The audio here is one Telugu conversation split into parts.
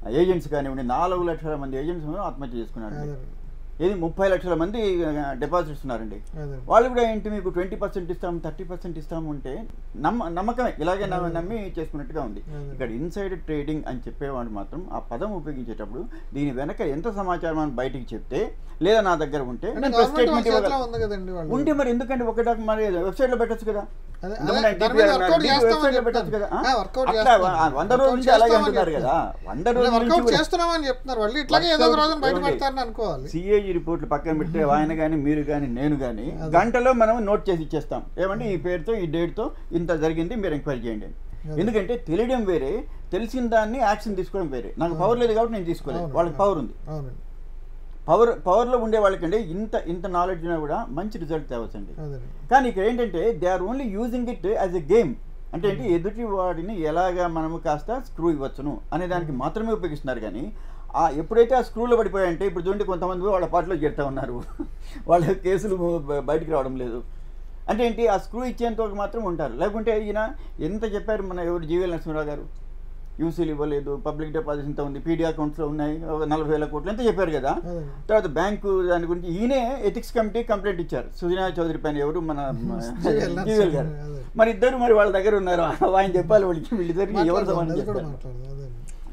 ఏజెంట్స్ కానివ్వండి నాలుగు లక్షల మంది ఏజెంట్స్ ఆత్మహత్య చేసుకున్నారు అదేనండి ఇది ముప్పై లక్షల మంది డిపాజిట్స్ ఉన్నారండి అదేనండి వాళ్ళు కూడా ఏంటి మీకు ట్వంటీ పర్సెంట్ ఇస్తాం థర్టీ పర్సెంట్ ఇస్తాము అంటే నమ్మ నమ్మకమే ఇలాగే నమ్మ- నమ్మి చేసుకున్నట్టుగా ఉంది అదే. ఇక్కడ ఇన్సైడ్ ట్రేడింగ్ అని చెప్పేవాడు మాత్రం ఆ పదం ఉపయోగించేటప్పుడు దీని వెనక ఎంత సమాచారం అని బయటికి చెప్తే లేదా నా దగ్గర ఉంటే అంటే నేను press గవర్నమెంట్ వాళ్ళ statement చేతిలో ఇవ్వగలను. ఉంది కదండి వాళ్ళు ఉంటే మరి ఎందుకంటే ఒకటి మరి వెబ్సైట్ లో పెట్టొచ్చు కదా అదే, ఇంతకుముందు అదే, ఆయన దాని మీద TPR workout అన్నారు, చేస్తామని website లో పెట్టొచ్చు చెప్తాను. కదా ఆ, workout అట్లా చేస్తాం. ఆ, వంద రోజుల Workout నుంచి అలాగే చేస్తామని అంటున్నారు కదా చెప్తాను. వంద అంటే రోజుల వర్కౌట్ నుంచి కూడా- చేస్తున్నామని చెప్తున్నారు వాళ్ళు ఇట్లాగే ఏదో ఒక రోజున బయట పెడతారని అనుకోవాలి సిఏజీ రిపోర్ట్లు పక్కన పెడితే ఆయన కానీ మీరు కానీ నేను కానీ గంటలో మనం నోట్ చేసి ఇచ్చేస్తాం ఏమంటే ఈ పేరుతో ఈ డేట్తో ఇంత జరిగింది మీరు ఎంక్వైరీ చేయండి అని. ఎందుకంటే తెలియడం వేరే తెలిసిన దాన్ని యాక్షన్ తీసుకోవడం వేరే నాకు పవర్ లేదు కాబట్టి నేను తీసుకోలేదు అవును. వాళ్ళకి పవర్ ఉంది అవునండి పవర్ పవర్లో ఉండే వాళ్ళకంటే ఇంత ఇంత నాలెడ్జ్ ఉన్నా కూడా మంచి రిజల్ట్ తేవచ్చండి అదేనండి కానీ ఇక్కడ ఏంటంటే they are only using it as a game అంటే ఏంటి ఎదుటి వాడిని ఎలాగా మనము కాస్త స్క్రూ ఇవ్వచ్చును అనే దానికి మాత్రమే ఉపయోగిస్తున్నారు కానీ ఆ ఎప్పుడైతే ఆ స్క్రూలో పడిపోయాయంటే ఇప్పుడు చూడండి కొంతమంది వాళ్ళ పాటలో చేరుతూ ఉన్నారు వాళ్ళ కేసులు బ- బయటికి రావడం లేదు అంటే ఏంటి ఆ స్క్రూ ఇచ్చేంత వరకు మాత్రం ఉంటారు లేకుంటే ఈయన ఎంత చెప్పారు మన ఎవరు జీవీఎల్ నరసింహరావు గారు యూసీలు ఇవ్వలేదు పబ్లిక్ డిపాజిట్ ఇంత ఉంది పీడీ అకౌంట్స్లో ఉన్నాయి ఒక నలభై వేల కోట్లు ఎంత చెప్పారు కదా అదేనండి తర్వాత బ్యాంకు దాని గురించి ఈయనే ఎథిక్స్ కమిటీ కంప్లైంట్ ఇచ్చారు సుజనా చౌదరి పైన ఎవరు మన జీవీఎల్ జీవీఎల్ గారు అదే. మరి ఇద్దరు మరి వాళ్ళ దగ్గర ఉన్నారు ఆయన చెప్పాలి వాళ్ళకి వీళ్ళిద్దరికి ఎవరు మాట్లాడదాం, సమానం అది కూడా చెప్తారు మాట్లాడదాం అదేనండి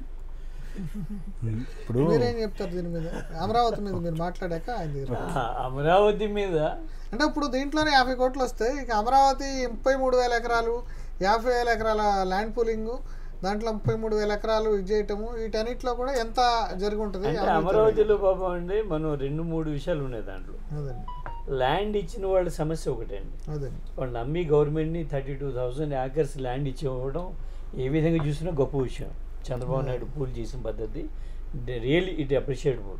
ఇప్పుడు మీరేం చెప్తారు దీని మీద అమరావతి మీద మీరు మాట్లాడాక ఆయన దగ్గర ఆ, అమరావతి మీద అంటే ఇప్పుడు దీంట్లోనే యాభై కోట్లు వస్తాయి ఇక అమరావతి ముప్పై మూడు వేల ఎకరాలు యాభై వేల ఎకరాల ల్యాండ్ పూలింగ్ దాంట్లో ముప్పై మూడు వేల ఎకరాలు ఇది చేయటము వీటన్నిటిలో కూడా ఎంత జరిగి ఉంటుంది అంటే అమరావతిలో పాపం అండి మనం రెండు మూడు విషయాలు ఉన్నాయి దాంట్లో అదండి ల్యాండ్ ఇచ్చిన వాళ్ళ సమస్య ఒకటే అండి అదండి వాళ్ళు నమ్మి గవర్నమెంట్ని thirty two thousand acres land ఇచ్చి ఇవ్వడం ఏ విధంగా చూసినా గొప్ప విషయం చంద్రబాబు నాయుడు పూల్ చేసిన పద్ధతి రియల్లీ ఇట్ అప్రిషియేటబుల్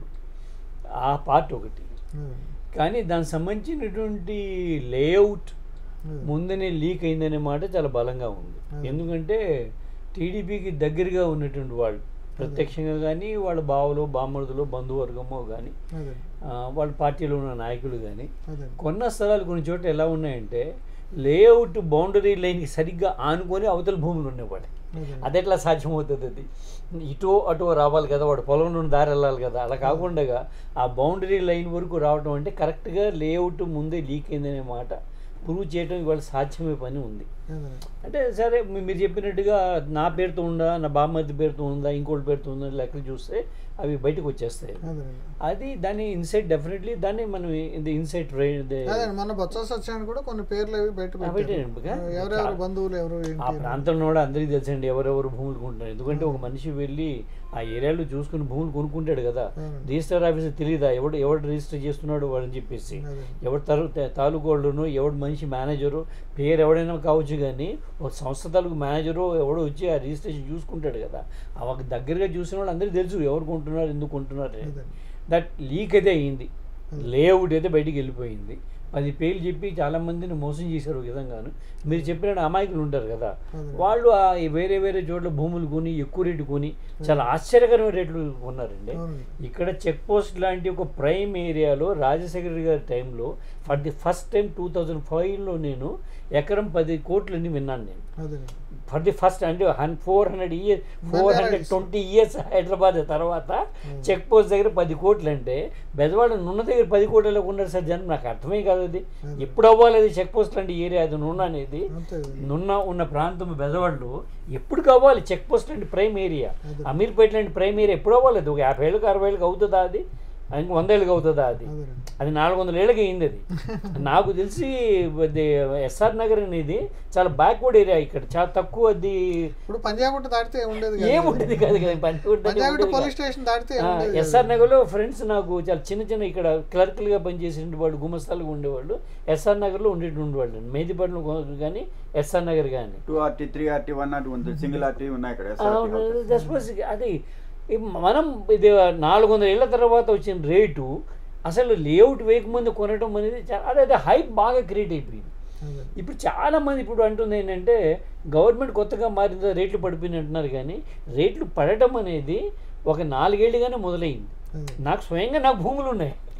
ఆ పార్ట్ ఒకటి అదండి. కానీ దానికి సంబంధించినటువంటి లేఅవుట్ అదండి. ముందనే లీక్ అయిందనే మాట చాలా బలంగా ఉంది ఎందుకంటే టీడీపీకి దగ్గరగా ఉన్నటువంటి వాళ్ళు ప్రత్యక్షంగా కానీ వాళ్ళ బావలు బామ్మడుదులు బంధువర్గమో కానీ అదండి వాళ్ళ పార్టీలో ఉన్న నాయకులు కానీ అదండి కొన్న స్థలాలు కొన్ని చోట్ల ఎలా ఉన్నాయంటే లేఅవుట్ బౌండరీ లైన్కి సరిగ్గా ఆనుకొని అవతల భూములు ఉండేవాడు అదండి అది ఎట్లా సాధ్యమవుతుంది అది ఇటో అటో రావాలి కదా వాడు పొలం నుండి దారి వెళ్ళాలి కదా అలా కాకుండా ఆ బౌండరీ లైన్ వరకు రావడం అంటే కరెక్ట్గా లేఅవుట్ ముందే లీక్ అయిందనే మాట ప్రూవ్ చేయడం ఇవాళ సాధ్యమే పని ఉంది అదండి అంటే సరే మీ- మీరు చెప్పినట్టుగా నా పేరుతో ఉందా నా బామ్మర్ది పేరుతో ఉందా ఇంకోటి పేరుతో ఉందా లెక్కలు చూస్తే అవి బయటకు వచ్చేస్తాయి అదండి అది దాన్ని ఇన్సైట్ డెఫినెట్లీ దాన్ని మనం ఇది ఇన్సైట్ అదే మన బొత్స సత్యాన్ని కూడా కొన్ని పేర్లు అవి బయట ఆ, పెట్టారు. పెట్టారు ఎవరెవరు బంధువులు ఎవరు ఆ ఏంటి ప్రాంతంలో కూడా అందరికీ తెలుసండి ఎవరెవరు భూములు కొంటున్నారు ఎందుకంటే ఒక మనిషి వెళ్ళి ఆ ఏరియాలో చూసుకుని భూములు కొనుక్కుంటాడు కదా అవునండి. రిజిస్టర్ ఆఫీసర్ తెలియదా ఎవడు ఎవడు రిజిస్టర్ చేస్తున్నాడు వాడని చెప్పేసి అదే. ఎవడు తరు తాలూకు వాళ్ళను ఎవడు మనిషి మేనేజరు పేరు ఎవడైనా కావచ్చు కానీ ఒక సంస్థ తాలూకు మేనేజరు ఎవడో వచ్చి ఆ రిజిస్ట్రేషన్ చూసుకుంటాడు కదా ఆ ఒక దగ్గరగా చూసిన వాళ్ళు అందరికీ తెలుసు ఎవరు కొంటున్నారు ఎందుకు కొంటున్నారు అని. అదే. దట్ లీక్ అయితే అయింది లేఅవుట్ అయితే బయటికి వెళ్ళిపోయింది పది పేర్లు చెప్పి చాలా మందిని మోసం చేశారు ఒక విధంగాను మీరు చెప్పిన అమాయకులు ఉంటారు కదా అదే. వాళ్ళు ఆ ఈ వేరే వేరే చోట్ల భూములు కొని ఎక్కువ రేటు కొని చాలా ఆశ్చర్యకరమైన రేట్లు కొన్నారండి అవునండి. ఇక్కడ చెక్ పోస్ట్ లాంటి ఒక ప్రైమ్ ఏరియాలో రాజశేఖర రెడ్డి గారి టైంలో for the first time two thousand ఫైవ్లో నేను ఎకరం పది కోట్లని విన్నాను నేను అదేనండి ఫర్ ది ఫస్ట్ అంటే four hundred years four hundred twenty years Hyderabad తర్వాత చెక్ పోస్ట్ దగ్గర పది కోట్లు అంటే బెదవాడ నున్న దగ్గర పది కోట్లలో ఉన్నారు సార్ జనం నాకు అర్థమే కాదు అది ఎప్పుడు అవ్వాలి అది చెక్ పోస్ట్ లాంటి ఏరియా అది నున్న అనేది అంతే కదండి. నున్న ఉన్న ప్రాంతం బెదవాడలో ఎప్పుడు కావాలి చెక్ పోస్ట్ లాంటి ప్రైమ్ ఏరియా అమీర్పేట లాంటి ప్రైమ్ ఏరియా ఎప్పుడు అవ్వాలి అది ఒక యాభై ఏళ్ళకి అరవై ఏళ్ళకి అవుతుందా అది ఇంక వంద ఏళ్ళకి అవుతుందా అది అదేనండి అది నాలుగు వందల ఏళ్ళకి అయింది అది నాకు తెలిసి అది ఎస్ఆర్ నగర్ అనేది చాలా బ్యాక్వర్డ్ ఏరియా ఇక్కడ చాలా తక్కువ అది ఇప్పుడు పంజాగుట్ట దాటితే ఉండేది కాదు. ఏముండేది కాదు కదా పంచగుట్ట పంజాగుట్ట పోలీస్ స్టేషన్ దాటితే ఉండేది కాదు. ఎస్ఆర్ నగర్లో ఫ్రెండ్స్ నాకు చాలా చిన్న చిన్న ఇక్కడ క్లర్క్లుగా పనిచేసిన వాళ్ళు గుమస్తాలుగా ఉండేవాళ్ళు ఎస్ఆర్ నగర్లో ఉండేటి ఉండేవాళ్ళు మేదిపట్నం కానీ ఎస్ఆర్ నగర్ కానీ two RT three RT one RT ఉంది సింగిల్ ఆర్టీ ఉన్నాయి ఇక్కడ SRT houses. సపోజ్ అది ఈ మనం ఇది నాలుగు వందల ఏళ్ళ తర్వాత వచ్చిన రేటు అసలు లేఅవుట్ వేయకముందు కొనడం అనేది చా- అదే అదే హైప్ బాగా క్రియేట్ అయిపోయింది అదే. ఇప్పుడు చాలా మంది ఇప్పుడు అంటుంది ఏంటంటే గవర్నమెంట్ కొత్తగా మారిందో రేట్లు పడిపోయినాయి అంటున్నారు కానీ రేట్లు పడటం అనేది ఒక నాలుగేళ్ళుగానే మొదలైంది అదే. నాకు స్వయంగా నాకు భూములు ఉన్నాయి అదే.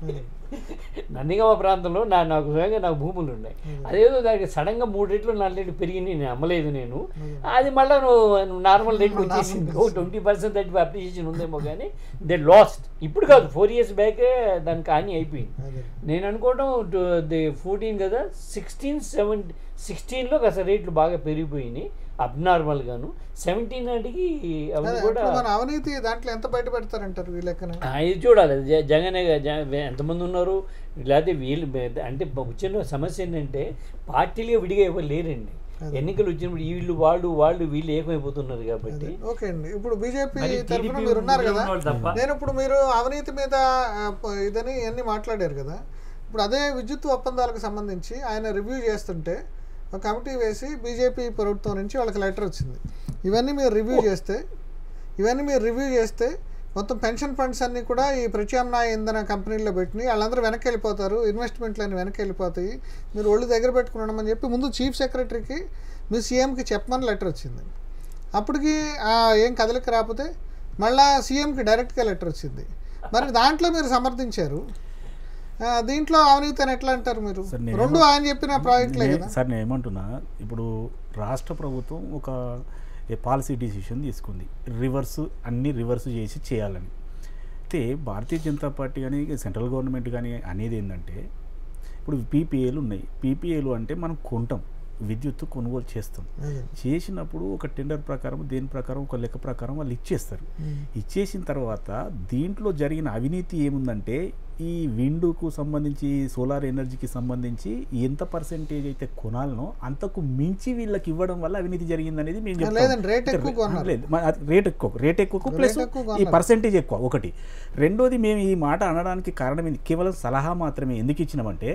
నందిగామ ప్రాంతంలో నా నాకు స్వయంగా నాకు భూములు ఉన్నాయి అదేదో దానికి సడన్గా మూడు రెట్లు నాలుగు రెట్లు పెరిగింది నేను అమ్మలేదు నేను అది మళ్ళీ నువ్వు నార్మల్ రేట్కి వచ్చేసింది ఓ ట్వంటీ పర్సెంట్ థర్టీ అప్రిషియేషన్ ఉందేమో కానీ దే లాస్ట్ ఇప్పుడు కాదు ఫోర్ ఇయర్స్ బ్యాకే దానికి హాని అయిపోయింది అదే నేను అనుకోవడం ది ఫోర్టీన్ కదా సిక్స్టీన్ సెవెన్ సిక్స్టీన్లో కాస్త రేట్లు బాగా పెరిగిపోయినాయి అబ్నార్మల్గాను సెవెంటీన్ నాటికి అవి అదే, కూడా ఇప్పుడు మన అవినీతి దాంట్లో ఎంత బయట పెడతారంటారు ఈ లెక్కన ఆ, ఇది చూడాలి జ- జగనే గా- జ- ఎంతమంది ఉన్నారు లేకపోతే వీళ్ళు బే- అంటే వచ్చిన సమస్య ఏంటంటే పార్టీలుగా విడిగా ఎవరు లేరండి ఎన్నికలు వచ్చినప్పుడు వీళ్ళు వాళ్ళు వాళ్ళు వీళ్ళు ఏకమైపోతున్నారు కాబట్టి ఓకే అండి ఇప్పుడు బీజేపీ మరి తరఫున TDP మీరు ఉన్నారు కదా ఉన్నవాళ్ళు తప్ప. నేను ఇప్పుడు మీరు అవినీతి మీద ఆ, ప- ఇదని అన్ని మాట్లాడారు కదా ఇప్పుడు అదే విద్యుత్ ఒప్పందాలకు సంబంధించి ఆయన రివ్యూ చేస్తుంటే ఒక కమిటీ వేసి బీజేపీ ప్రభుత్వం నుంచి వాళ్ళకి లెటర్ వచ్చింది ఇవన్నీ మీరు రివ్యూ చేస్తే ఇవన్నీ మీరు రివ్యూ చేస్తే మొత్తం పెన్షన్ ఫండ్స్ అన్నీ కూడా ఈ ప్రత్యామ్నాయ ఇంధన కంపెనీల్లో పెట్టినాయి వాళ్ళందరూ వెనక్కి వెళ్ళిపోతారు ఇన్వెస్ట్మెంట్లు అన్ని వెనక్కి వెళ్ళిపోతాయి మీరు ఒళ్ళు దగ్గర పెట్టుకున్నామని చెప్పి ముందు చీఫ్ సెక్రటరీకి మీ సీఎంకి చెప్పమని లెటర్ వచ్చింది అప్పటికి ఆ, ఏం కదలిక రాకపోతే మళ్ళా సీఎంకి డైరెక్ట్గా లెటర్ వచ్చింది మరి దాంట్లో మీరు సమర్థించారు ఆ, దీంట్లో అవినీతి అని ఎట్లా అంటారు మీరు సార్, నేను రెండు ఆయన చెప్పిన ప్రాజెక్టులే నే- కదా సార్ నేను ఏమంటున్నా ఇప్పుడు రాష్ట్ర ప్రభుత్వం ఒక పాలసీ డిసిషన్ తీసుకుంది రివర్స్ అన్ని రివర్స్ చేసి చేయాలని అయితే భారతీయ జనతా పార్టీ కానీ సెంట్రల్ గవర్నమెంట్ కానీ అనేది ఏంటంటే ఇప్పుడు పీపీఏలు ఉన్నాయి పీపీఏలు అంటే మనం కొంటాం విద్యుత్ కొనుగోలు చేస్తాం అదే. చేసినప్పుడు ఒక టెండర్ ప్రకారం దేని ప్రకారం ఒక లెక్క ప్రకారం వాళ్ళు ఇచ్చేస్తారు ఉమ్. ఇచ్చేసిన తర్వాత దీంట్లో జరిగిన అవినీతి ఏముందంటే ఈ విండుకు సంబంధించి సోలార్ ఎనర్జీకి సంబంధించి ఎంత పర్సెంటేజ్ అయితే కొనాలనో అంతకు మించి వీళ్ళకి ఇవ్వడం వల్ల అవినీతి జరిగిందనేది మేము చెప్తాం. లేదండి, రేట్ అంటే ఎక్కువ రే- కొన్నారు. లేదు, మ- అది రేట్ ఎక్కువ రేట్ ఎక్కువ ప్లస్ ఎక్కువ ఈ కొన్నారు. పర్సెంటేజ్ ఎక్కువ ఒకటి రెండోది మేము ఈ మాట అనడానికి కారణం ఏంది కేవలం సలహా మాత్రమే ఎందుకు ఇచ్చినామంటే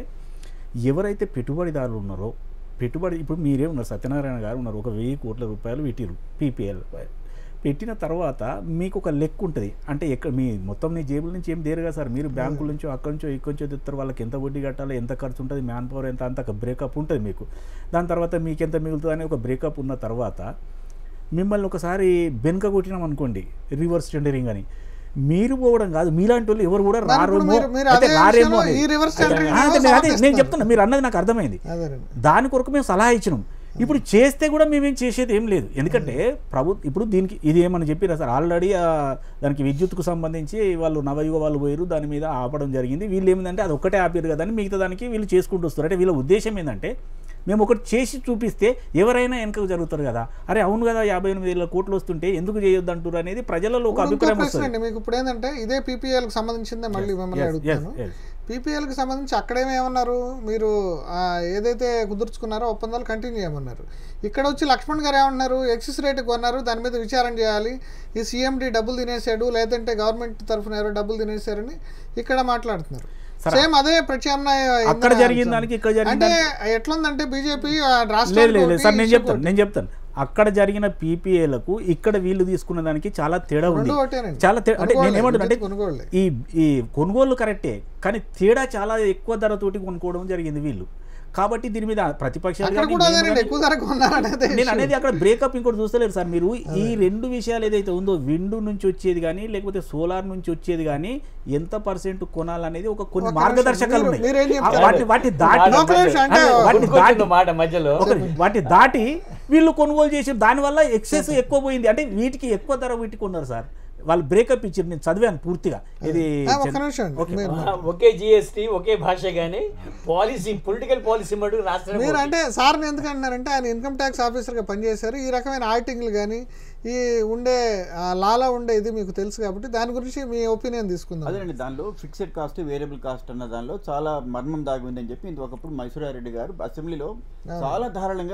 ఎవరైతే పెట్టుబడిదారులు ఉన్నారో పెట్టుబడి ఇప్పుడు మీరే ఉన్నారు సత్యనారాయణ గారు ఉన్నారు ఒక వెయ్యి కోట్ల రూపాయలు పెట్టిరు పీపీఎల్ పెట్టిన తర్వాత మీకు ఒక లెక్క ఉంటుంది అంటే ఎక్కడ మీ మొత్తం నీ జేబుల నుంచి ఏం దేరుగా సార్ మీరు బ్యాంకుల నుంచో అక్కడి నుంచో ఇక్కడి నుంచో తెస్తారు వాళ్ళకి ఎంత వడ్డీ కట్టాలి ఎంత ఖర్చు ఉంటుంది మ్యాన్ పవర్ ఎంత అంత బ్రేకప్ ఉంటుంది మీకు దాని తర్వాత మీకు ఎంత మిగులుతుంది అనే ఒక బ్రేకప్ ఉన్న తర్వాత మిమ్మల్ని ఒకసారి వెనుక కొట్టినాం అనుకోండి రివర్స్ టెండరింగ్ అని మీరు పోవడం కాదు మీలాంటి వాళ్ళు ఎవరు కూడా మరి రారేమో ఇప్పుడు మీరు- మీరు అంటే అదే రారేమో విషయంలో అనేది. ఈ reverse tendering అదే, ఏమో అదే, నేను సమర్థిస్తున్నారు. చెప్తున్నా మీరు అన్నది నాకు అర్థమైంది అదేనండి దాని కొరకు మేము సలహా ఇచ్చినాం ఇప్పుడు చేస్తే కూడా మేమేం చేసేది ఏం లేదు ఎందుకంటే ప్రభు ఇప్పుడు దీనికి ఇది ఏమని చెప్పిరా సార్ ఆల్రెడీ దానికి విద్యుత్కు సంబంధించి వాళ్ళు నవయుగ వాళ్ళు పోయారు దాని మీద ఆపడం జరిగింది వీళ్ళు ఏమిందంటే అది ఒక్కటే ఆపారు కదా అని మిగతా దానికి వీళ్ళు చేసుకుంటూ వస్తారు అంటే వీళ్ళ ఉద్దేశం ఏంటంటే మేము ఒకటి చేసి చూపిస్తే ఎవరైనా వెనకకు జరుగుతారు కదా అరే అవును కదా యాభై ఎనిమిది వేల కోట్లు వస్తుంటే ఎందుకు చేయొద్దు అంటారు అనేది ప్రజలలో ఒక ఇప్పుడు ఇంకో అభిప్రాయం ప్రశ్న వస్తుంది అండి మీకు ఇప్పుడు ఏంటంటే ఇదే PPL కి సంబంధించిందే మళ్ళీ మిమ్మల్ని yes, అడుగుతాను yes. PPL కి సంబంధించి అక్కడేమేమన్నారు మీరు ఆ, ఏదైతే కుదుర్చుకున్నారో ఒప్పందాలు కంటిన్యూ చేయమన్నారు ఇక్కడ వచ్చి లక్ష్మణ్ గారు ఏమన్నారు ఎక్సిస్ రేటు కొన్నారు దాని మీద విచారణ చేయాలి ఈ సీఎండి డబ్బులు తినేసాడు లేదంటే గవర్నమెంట్ తరఫున ఎవరో డబ్బులు తినేసారని ఇక్కడ మాట్లాడుతున్నారు సరే. సేమ్ అదే ప్రత్యామ్నాయ అక్కడ ఇంధన జరిగిన అంశం. దానికి ఇక్కడ జరిగిన అంటే ఎట్లుందంటే బీజేపీ లేదు లేదు లేదు సార్ నేను చెప్తాను నేను చెప్తాను అక్కడ జరిగిన పీపీఏలకు ఇక్కడ వీళ్ళు తీసుకున్న దానికి చాలా తేడా ఉంది రెండు ఒకటేనండి. చాలా తే- అంటే కొనుగోలే, నేను ఏమంటున్నా అంటే విద్యుత్ కొనుగోలే. ఈ ఈ కొనుగోలు కరెక్టే కానీ తేడా చాలా ఎక్కువ ధరతోటి కొనుక్కోవడం జరిగింది వీళ్ళు కాబట్టి దీని మీద ప్రతిపక్షాలు అక్కడ కానీ కూడా మేము అదేనండి కానీ- ఎక్కువ ధరకు కొన్నారనేది నేను అనేది అక్కడ బ్రేకప్ ఇంకోటి చూస్తలేరు సార్ మీరు ఈ రెండు విషయాలు ఏదైతే ఉందో విండు నుంచి వచ్చేది కానీ లేకపోతే సోలార్ నుంచి వచ్చేది కానీ ఎంత పర్సెంట్ కొనాలనేది ఒక కొన్ని ఒక మార్గదర్శకాలు నిమిషం, ఉన్నాయి మీరు- మీరేం ఆ చెప్తారు? వాటిని వాటిని దాటి ఒక నిమిషం, అంటే వాటిని దాటి కొనుక్కొచ్చిన మాట మధ్యలో ఒక వాటిని దాటి వీళ్ళు కొనుగోలు చేసి దానివల్ల ఎక్సెస్ ఎక్కువ పోయింది అంటే వీటికి ఎక్కువ ధర వీటికి ఉన్నారు సార్ వాళ్ళు బ్రేకప్ ఇచ్చారు నేను చదివాను పూర్తిగా ఇది ఆ, ఒక్క నిమిషం అండి. ఓకే. మీరు ఒకే జిఎస్టీ ఒకే భాష కానీ పాలసీ పొలిటికల్ పాలసీ మటుకు రాష్ట్రం మీరు అంటే సార్ని ఎందుకు అంటున్నారంటే ఆయన ఇన్కమ్ ట్యాక్స్ ఆఫీసర్గా పనిచేశారు ఈ రకమైన ఆర్టింగ్లు కానీ ఈ ఉండే ఆ, లాలో ఉండే ఇది మీకు తెలుసు కాబట్టి దాని గురించి మీ ఒపీనియన్ తీసుకుందాం అదేనండి దానిలో ఫిక్స్డ్ కాస్ట్ వేరియబుల్ కాస్ట్ అన్న దానిలో చాలా మర్మం దాగి ఉందని చెప్పి ఇంత ఒకప్పుడు మైసూరారెడ్డి గారు అసెంబ్లీలో చాలా ధారాళంగా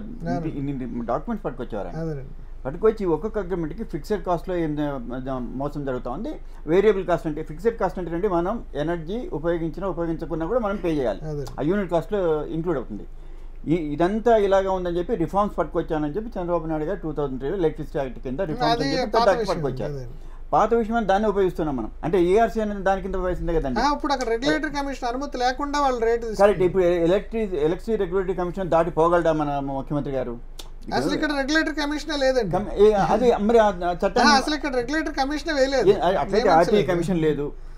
డాక్యుమెంట్స్ పట్టుకొచ్చేవారు ఆయన. అదేనండి పట్టుకొచ్చి ఒక్కొక్క అగ్రిమెంట్కి ఫిక్స్డ్ కాస్ట్లో ఏం జ- మోసం జరుగుతూ ఉంది వేరియబుల్ కాస్ట్ అంటే ఫిక్స్డ్ కాస్ట్ అంటే ఏంటంటే మనం ఎనర్జీ ఉపయోగించినా ఉపయోగించకున్నా కూడా మనం పే చేయాలి అదే. ఆ యూనిట్ కాస్ట్లో ఇంక్లూడ్ అవుతుంది ఈ ఇదంతా ఇలాగా ఉందని చెప్పి రిఫార్మ్స్ పట్టుకొచ్చానని చెప్పి చంద్రబాబు నాయుడు గారు టూ థౌసండ్ త్రీలో ఎలక్ట్రిసిటీ యాక్ట్ కింద రిఫార్మ్స్ అది అని చెప్పి పాత పెద్ద విషయం, పట్టుకొచ్చారు అదే. పాత విషయం అని దాన్ని ఉపయోగిస్తున్నాం మనం అంటే ఏఆర్సీ అనేది దాని కింద ఉపయోగిస్తుంది కదండి ఆ, ఇప్పుడు అక్కడ రెగ్యులేటరీ కమిషన్ అనుమతి లేకుండా వాళ్ళు రేటు కరెక్ట్ ఇప్పుడు ఎలక్ట్రిక్ ఎలక్ట్రిసిటీ రెగ్యులేటరీ కమిషన్ దాటి పోగలడా మన ముఖ్యమంత్రి గారు అసలు ఇక్కడ రెగ్యులేటరీ కమిషన్ లేదండి కమ్- ఏ- అది మరి ఆ ఆ, చట్టాన్ని అసలు ఇక్కడ రెగ్యులేటరీ కమిషన్ వేయలేదు ఏ- అట్లయితే ఆర్టీఐ కమిషన్ లేదు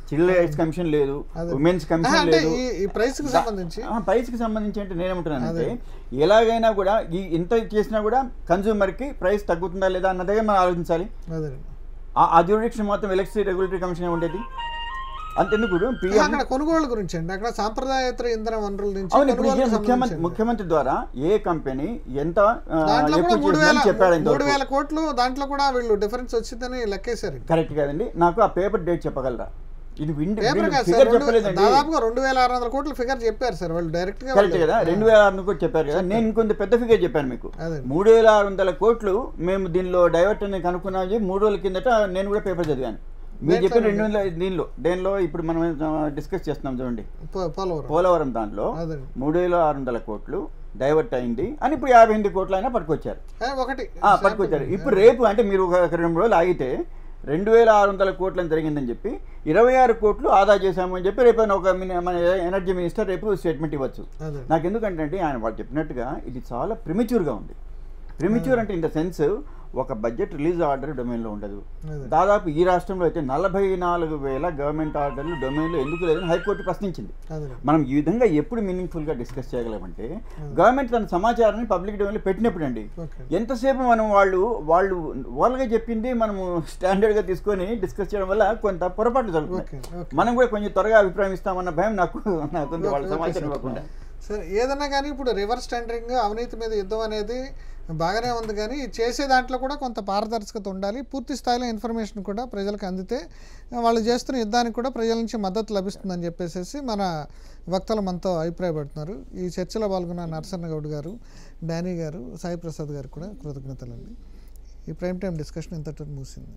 చిల్డ్రన్స్ కమిషన్ లేదు అదే. ఉమెన్స్ ఆహా, కమిషన్ అంటే లేదు ఈ ఈ ప్రైస్ కి సంబంధించి ఆ, ప్రైస్కి సంబంధించి అంటే నేనేమంటున్నానంటే ఎలాగైనా కూడా ఈ ఇంత చేసినా కూడా కన్జ్యూమర్కి ప్రైస్ తగ్గుతుందా లేదా అన్నదే మనం ఆలోచించాలి అదే ఆ- ఆ జ్యూరిడిక్షన్ మొత్తం ఎలక్ట్రిసిటీ రెగ్యులేటరీ కమిషన్ ఉండేది అంతెందుకు పిఎం అక్కడ కొనుగోలు గురించి అండి అక్కడ సాంప్రదాయేతర ఇంధన వనరుల నుంచి అవును ఇప్పుడు కొనుగోలుకు ఏ ముఖ్యమంత్రి సంబంధించి. ముఖ్యమంత్రి ద్వారా ఏ కంపెనీ ఎంత ఆ, దాంట్లో కూడా ఎక్కువ మూడు వేల చేసిందని చెప్పాడు మూడు ఇంతవరకు. వేల కోట్లు దాంట్లో కూడా వీళ్ళు డిఫరెన్స్ వచ్చిందని లెక్కేశారు కరెక్ట్ కాదండి నాకు ఆ పేపర్ డేట్ చెప్పగలరా ఇది విండి పేపర్ కాదు సార్ ఫిగర్ రెండు- చెప్పలేదండి దాదాపుగా రెండు వేల ఆరు వందల కోట్ల ఫిగర్ చెప్పారు సార్ వాళ్ళు డైరెక్ట్ గా కరెక్ట్ వాళ్ళు- కదా రెండు వేల ఆరు కూడా చెప్పారు కదా నేను ఇంకొంత పెద్ద ఫిగర్ చెప్పాను మీకు అదే మూడు వేల ఆరు వందల కోట్లు మేము దీనిలో డైవర్ట్ అని కనుక్కున్నాం చెప్పి మూడు రోజుల కిందట నేను కూడా పేపర్ చదివాను మీరు చెప్పిన రెండు వందల దీనిలో దేనిలో ఇప్పుడు మనం డిస్కస్ చేస్తున్నాం చూడండి పో- పోలవరం పోలవరం దాంట్లో అదే మూడు వేల ఆరు వందల కోట్లు డైవర్ట్ అయింది అని ఇప్పుడు యాభై ఎనిమిది కోట్లు అయినా పట్టుకొచ్చారు ఏ, ఒకటి ఆ, పట్టుకొచ్చారు ఇప్పుడు రేపు అంటే మీరు ఒక ఒక రెండు రోజులు ఆగితే రెండు వేల ఆరు వందల కోట్లు అని జరిగిందని చెప్పి ఇరవై ఆరు కోట్లు ఆదా చేశాము అని చెప్పి రేపు ఒక మిని- మన ఎనర్జీ మినిస్టర్ రేపు స్టేట్మెంట్ ఇవ్వచ్చు అదే నాకు ఎందుకంటే అంటే ఆయన వాళ్ళు చెప్పినట్టుగా ఇది చాలా ప్రిమిచ్యూర్గా ఉంది ప్రిమిచ్యూర్ అంటే ఇన్ ద సెన్స్ ఒక బడ్జెట్ రిలీజ్ ఆర్డర్ డొమైన్లో ఉండదు అదే. దాదాపు ఈ రాష్ట్రంలో అయితే నలభై నాలుగు వేల గవర్నమెంట్ ఆర్డర్లు డొమైన్లో ఎందుకు లేదని హైకోర్టు ప్రశ్నించింది అదే మనం ఈ విధంగా ఎప్పుడు మీనింగ్ఫుల్గా డిస్కస్ చేయగలమంటే గవర్నమెంట్ తన సమాచారాన్ని పబ్లిక్ డొమైన్లో పెట్టినప్పుడు అండి ఓకే ఎంతసేపు మనం వాళ్ళు వాళ్ళు వాళ్ళగా చెప్పింది మనము స్టాండర్డ్గా తీసుకొని డిస్కస్ చేయడం వల్ల కొంత పొరపాట్లు జరుగుతున్నాయి ఓకే ఓకే మనం కూడా కొంచెం త్వరగా అభిప్రాయం ఇస్తామన్న భయం నాకు నాకు ఉంది వాళ్ళ ఓకే, సమాచారం సార్. ఇవ్వకుండా సరే ఏదన్నా కానీ ఇప్పుడు రివర్స్ టెండరింగ్ అవినీతి మీద యుద్ధం అనేది బాగానే ఉంది కానీ ఈ చేసే దాంట్లో కూడా కొంత పారదర్శకత ఉండాలి పూర్తి స్థాయిలో ఇన్ఫర్మేషన్ కూడా ప్రజలకు అందితే వాళ్ళు చేస్తున్న యుద్ధానికి కూడా ప్రజల నుంచి మద్దతు లభిస్తుందని చెప్పేసి మన వక్తలు మనతో అభిప్రాయపడుతున్నారు ఈ చర్చలో పాల్గొన్న నరసన్న గౌడ్ గారు డానీ గారు సాయి ప్రసాద్ గారు కూడా కృతజ్ఞతలండి ఈ ప్రైమ్ టైం డిస్కషన్ ఇంతటితో ముగిసింది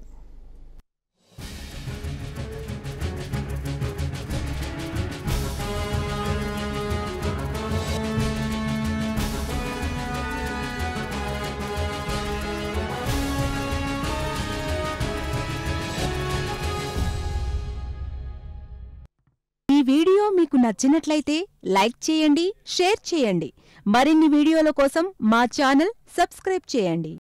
ఈ వీడియో మీకు నచ్చినట్లయితే లైక్ చేయండి షేర్ చేయండి మరిన్ని వీడియోల కోసం మా ఛానల్ సబ్స్క్రైబ్ చేయండి